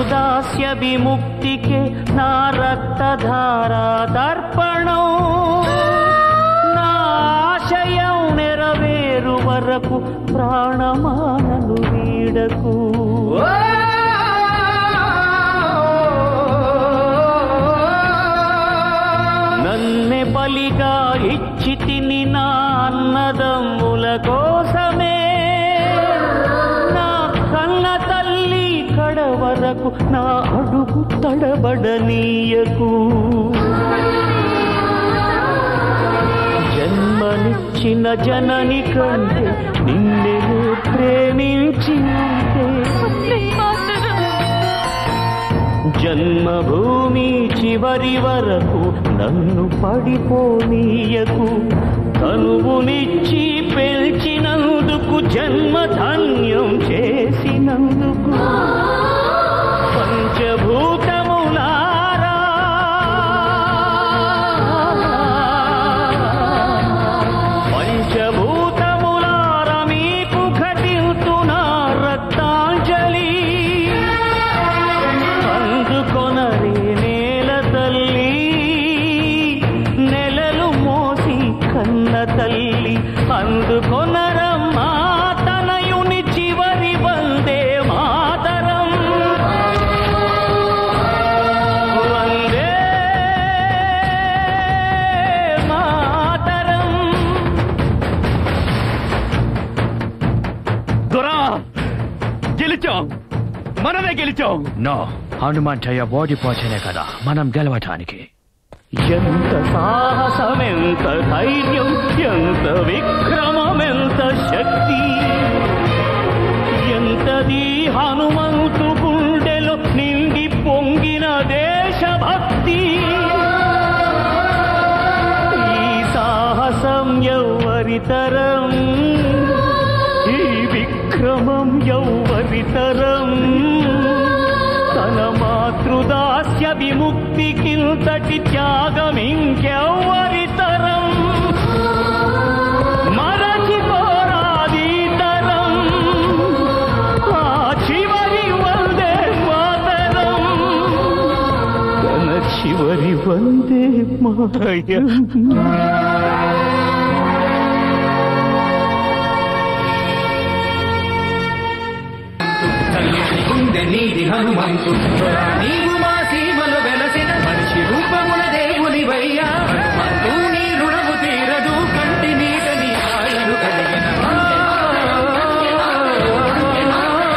మాతృదాస్య విముక్తికే నా రక్తధారా తర్పణం నా ఆశయం నెరవేరు వరకు ప్రాణమానను వీడకు నన్నె బలిగా ఇచ్చి తిని నా అన్నదమ్ముల కోసమే నా కన్న తల్లి కడ వరకు నా అడుగు తడబడనీయకు జన్మనిచ్చిన జనని కంటే నిన్నే ప్రేమించి ఉంటే జన్మభూమి చివరి వరకు నన్ను పడిపోనీయకు తనువునిచ్చి పెంచినందుకు జన్మధన్యం చేసినందుకు పంచభూతములారా పంచభూతములార మీకు ఘటిల్తున్నా రక్తాంజలి అందుకొనరే నేల తల్లి నెలలు మోసి కన్న తల్లి అందుకొనరమ్మా తనయుని చివరి వందే మాతరం వందే మాతరం దొరా గెలిచాం మనమే గెలిచాం నో హనుమంతయ్య ఓడిపోతేనే కదా మనం గెలవటానికి ఎంత సాహసమెంత ధైర్యం ఎంత విక్రమమెంత శక్తి ఎంతది హనుమంతు గుండెలో నిండి పొంగిన దేశభక్తి ఈ సాహసం ఎవ్వరితరం ఈ విక్రమం ఎవ్వరితరం తన మాతృదాస్య విముక్తికింతటి త్యాగం ఇంకెవ్వరితరం మరచిపోరాదీతరం ఆ చివరి వందే మాతరం తన చివరి వందే మాయం గుండె నీది హనుమంతు